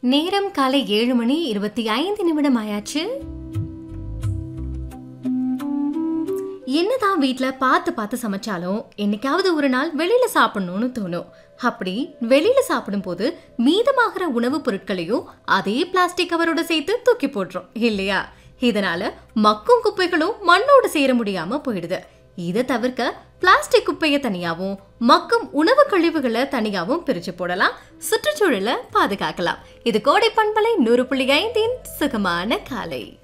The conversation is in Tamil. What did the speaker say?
நேரம் காலை ஏழு மணி இருபத்தி ஐந்து நிமிடம் ஆயாச்சு என்னதான் வீட்ல பார்த்து பார்த்து சமைச்சாலும் என்னைக்காவது ஒரு நாள் வெளியில சாப்பிடணும்னு தோணும் அப்படி வெளியில சாப்பிடும்போது மீதமாகிற உணவுப் பொருட்களையும் அதே பிளாஸ்டிக் கவரோட சேர்த்து தூக்கி போடுறோம் இல்லையா இதனால மக்கும் குப்பைகளும் மண்ணோட சேர முடியாம போயிடுது இதை தவிர்க்க பிளாஸ்டிக் குப்பையை தனியாவும் மக்கும் உணவு கழிவுகளை தனியாவும் பிரிச்சு போடலாம் சுற்றுச்சூழலை பாதுகாக்கலாம் இது கோடை பண்பலை நூறு புள்ளி ஐந்தின் சுகமான காலை